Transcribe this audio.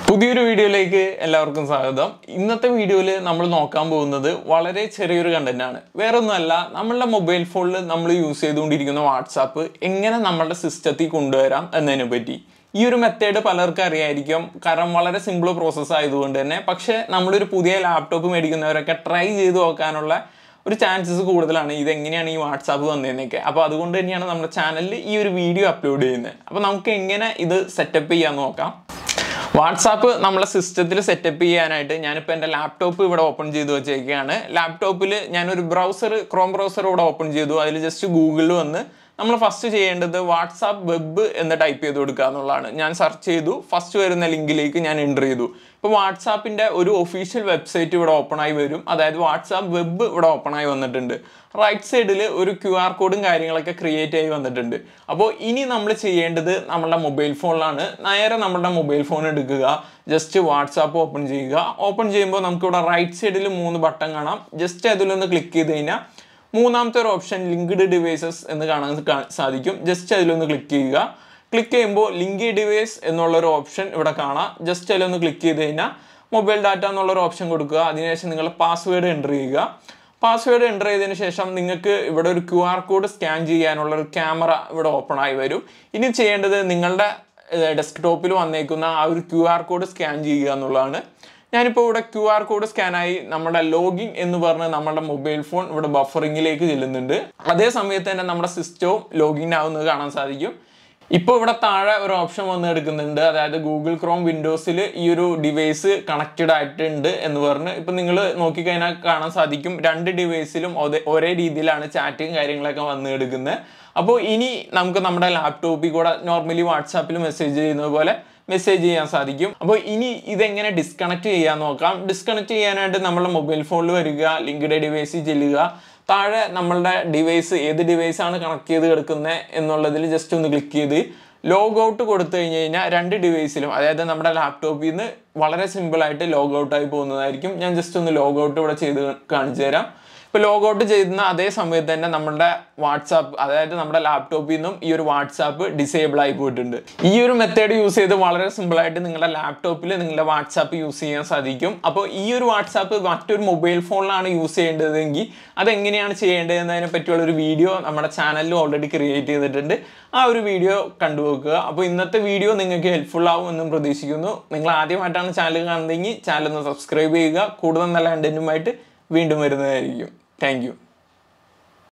പുതിയൊരു വീഡിയോയിലേക്ക് എല്ലാവർക്കും സ്വാഗതം ഇന്നത്തെ വീഡിയോയിൽ നമ്മൾ നോക്കാൻ പോകുന്നത് വളരെ ചെറിയൊരു കണ്ടന്റ് ആണ് വേറെ ഒന്നുമല്ല നമ്മളുടെ മൊബൈൽ ഫോണിൽ നമ്മൾ യൂസ് ചെയ്തുകൊണ്ടിരിക്കുന്ന വാട്സാപ്പ് എങ്ങനെ നമ്മളുടെ സിസ്റ്റത്തിൽ കൊണ്ടുവരാം എന്നതിനെ പറ്റി ഈ ഒരു മെത്തേഡ് പലർക്കും അറിയായിരിക്കും കാരണം വളരെ സിമ്പിൾ പ്രോസസ്സ് ആയതുകൊണ്ട് തന്നെ പക്ഷേ നമ്മളൊരു പുതിയ ലാപ്ടോപ്പ് മേടിക്കുന്നവരൊക്കെ ട്രൈ ചെയ്ത് നോക്കാനുള്ള ഒരു ചാൻസസ് കൂടുതലാണ് ഇതെങ്ങനെയാണ് ഈ വാട്സാപ്പ് വന്നതെന്നൊക്കെ അപ്പോൾ അതുകൊണ്ട് തന്നെയാണ് നമ്മുടെ ചാനലിൽ ഈ ഒരു വീഡിയോ അപ്ലോഡ് ചെയ്യുന്നത് അപ്പോൾ നമുക്ക് എങ്ങനെ ഇത് സെറ്റപ്പ് ചെയ്യാമെന്ന് നോക്കാം വാട്സാപ്പ് നമ്മളെ സിസ്റ്റത്തിൽ സെറ്റപ്പ് ചെയ്യാനായിട്ട് ഞാനിപ്പോൾ എൻ്റെ ലാപ്ടോപ്പ് ഇവിടെ ഓപ്പൺ ചെയ്ത് വെച്ചേക്കുകയാണ് ലാപ്ടോപ്പിൽ ഞാനൊരു ബ്രൗസർ ക്രോം ബ്രൗസർ ഇവിടെ ഓപ്പൺ ചെയ്തു അതിൽ ജസ്റ്റ് ഗൂഗിളിൽ വന്ന് നമ്മൾ ഫസ്റ്റ് ചെയ്യേണ്ടത് വാട്സാപ്പ് വെബ് എന്ന് ടൈപ്പ് ചെയ്ത് കൊടുക്കുക എന്നുള്ളതാണ് ഞാൻ സെർച്ച് ചെയ്തു ഫസ്റ്റ് വരുന്ന ലിങ്കിലേക്ക് ഞാൻ എൻ്റർ ചെയ്തു ഇപ്പോൾ വാട്സാപ്പിൻ്റെ ഒരു ഒഫീഷ്യൽ വെബ്സൈറ്റ് ഇവിടെ ഓപ്പൺ ആയി വരും അതായത് വാട്സാപ്പ് വെബ് ഇവിടെ ഓപ്പൺ ആയി വന്നിട്ടുണ്ട് റൈറ്റ് സൈഡിൽ ഒരു ക്യു ആർ കോഡും കാര്യങ്ങളൊക്കെ ക്രിയേറ്റ് ആയി വന്നിട്ടുണ്ട് അപ്പോൾ ഇനി നമ്മൾ ചെയ്യേണ്ടത് നമ്മുടെ മൊബൈൽ ഫോണിലാണ് നേരെ നമ്മുടെ മൊബൈൽ ഫോൺ എടുക്കുക ജസ്റ്റ് വാട്സാപ്പ് ഓപ്പൺ ചെയ്യുക ഓപ്പൺ ചെയ്യുമ്പോൾ നമുക്കിവിടെ റൈറ്റ് സൈഡിൽ മൂന്ന് ബട്ടൺ കാണാം ജസ്റ്റ് അതിലൊന്ന് ക്ലിക്ക് ചെയ്ത് കഴിഞ്ഞാൽ മൂന്നാമത്തെ ഒരു ഓപ്ഷൻ ലിങ്ക്ഡ് ഡിവൈസസ് എന്ന് കാണാൻ കാ- സാധിക്കും ജസ്റ്റ് അതിലൊന്ന് ക്ലിക്ക് ചെയ്യുക ക്ലിക്ക് ചെയ്യുമ്പോൾ ലിങ്ക് ഡിവൈസ് എന്നുള്ള ഒരു ഓപ്ഷൻ ഇവിടെ കാണാം ജസ്റ്റ് അതിലൊന്ന് ക്ലിക്ക് ചെയ്ത് കഴിഞ്ഞാൽ മൊബൈൽ ഡാറ്റ എന്നുള്ള ഒരു ഓപ്ഷൻ കൊടുക്കുക അതിനുശേഷം നിങ്ങൾ പാസ്വേഡ് എൻ്റർ ചെയ്യുക പാസ്വേഡ് എൻ്റർ ചെയ്തതിന് ശേഷം നിങ്ങൾക്ക് ഇവിടെ ഒരു ക്യു ആർ കോഡ് സ്കാൻ ചെയ്യാനുള്ള ഒരു ക്യാമറ ഇവിടെ ഓപ്പൺ ആയി വരും ഇനി ചെയ്യേണ്ടത് നിങ്ങളുടെ ഡെസ്ക്ടോപ്പിൽ വന്നേക്കുന്ന ആ ഒരു ക്യു ആർ കോഡ് സ്കാൻ ചെയ്യുക എന്നുള്ളതാണ് ഞാനിപ്പോൾ ഇവിടെ ക്യു ആർ കോഡ് സ്കാനായി നമ്മുടെ ലോഗിൻ എന്ന് പറഞ്ഞ് നമ്മുടെ മൊബൈൽ ഫോൺ ഇവിടെ ബഫറിങ്ങിലേക്ക് ചെല്ലുന്നുണ്ട് അതേ സമയത്ത് തന്നെ നമ്മുടെ സിസ്റ്റവും ലോഗിൻ ആവുന്നത് കാണാൻ സാധിക്കും ഇപ്പോൾ ഇവിടെ താഴെ ഒരു ഓപ്ഷൻ വന്ന് എടുക്കുന്നുണ്ട് അതായത് ഗൂഗിൾ ക്രോം വിൻഡോസിൽ ഈ ഒരു ഡിവൈസ് കണക്റ്റഡ് ആയിട്ടുണ്ട് എന്ന് പറഞ്ഞ് ഇപ്പം നിങ്ങൾ നോക്കിക്കഴിഞ്ഞാൽ കാണാൻ സാധിക്കും രണ്ട് ഡിവൈസിലും ഒരേ രീതിയിലാണ് ചാറ്റും കാര്യങ്ങളൊക്കെ വന്ന് എടുക്കുന്നത് അപ്പോൾ ഇനി നമുക്ക് നമ്മുടെ ലാപ്ടോപ്പിൽ കൂടെ നോർമലി വാട്സാപ്പിൽ മെസ്സേജ് ചെയ്യുന്നത് പോലെ മെസ്സേജ് ചെയ്യാൻ സാധിക്കും അപ്പോൾ ഇനി ഇതെങ്ങനെ ഡിസ്കണക്ട് ചെയ്യാൻ നോക്കാം ഡിസ്കണക്ട് ചെയ്യാനായിട്ട് നമ്മുടെ മൊബൈൽ ഫോണിൽ വരിക ലിങ്ക്ഡ് ഡിവൈസിൽ ചെല്ലുക താഴെ നമ്മളുടെ ഡിവൈസ് ഏത് ഡിവൈസാണ് കണക്ട് ചെയ്ത് കിടക്കുന്നത് എന്നുള്ളതിൽ ജസ്റ്റ് ഒന്ന് ക്ലിക്ക് ചെയ്ത് ലോഗ് ഔട്ട് കൊടുത്തു കഴിഞ്ഞ് കഴിഞ്ഞാൽ രണ്ട് ഡിവൈസിലും അതായത് നമ്മുടെ ലാപ്ടോപ്പിൽ നിന്ന് വളരെ സിമ്പിളായിട്ട് ലോഗ് ഔട്ടായി പോകുന്നതായിരിക്കും ഞാൻ ജസ്റ്റ് ഒന്ന് ലോഗ് ഔട്ട് ഇവിടെ ചെയ്ത് കാണിച്ചു തരാം ഇപ്പോൾ ലോഗ് ഔട്ട് ചെയ്യുന്ന അതേ സമയത്ത് തന്നെ നമ്മുടെ വാട്സാപ്പ് അതായത് നമ്മുടെ ലാപ്ടോപ്പിൽ നിന്നും ഈ ഒരു വാട്സാപ്പ് ഡിസേബിൾ ആയി പോയിട്ടുണ്ട് ഈ ഒരു മെത്തേഡ് യൂസ് ചെയ്ത് വളരെ സിമ്പിളായിട്ട് നിങ്ങളുടെ ലാപ്ടോപ്പിൽ നിങ്ങളുടെ വാട്സാപ്പ് യൂസ് ചെയ്യാൻ സാധിക്കും അപ്പോൾ ഈ ഒരു വാട്സാപ്പ് മറ്റൊരു മൊബൈൽ ഫോണിലാണ് യൂസ് ചെയ്യേണ്ടതെങ്കിൽ അതെങ്ങനെയാണ് ചെയ്യേണ്ടതെന്നതിനെ പറ്റിയുള്ള ഒരു വീഡിയോ നമ്മുടെ ചാനലിൽ ഓൾറെഡി ക്രിയേറ്റ് ചെയ്തിട്ടുണ്ട് ആ ഒരു വീഡിയോ കണ്ടുവെക്കുക അപ്പോൾ ഇന്നത്തെ വീഡിയോ നിങ്ങൾക്ക് ഹെൽപ്ഫുൾ ആവും എന്നും പ്രതീക്ഷിക്കുന്നു നിങ്ങൾ ആദ്യമായിട്ടാണ് ചാനൽ കാണുന്നതെങ്കിൽ ചാനൽ ഒന്ന് സബ്സ്ക്രൈബ് ചെയ്യുക കൂടുതൽ നല്ല കണ്ടന്റുമായിട്ട് വീണ്ടും വരുന്നതായിരിക്കും താങ്ക് യു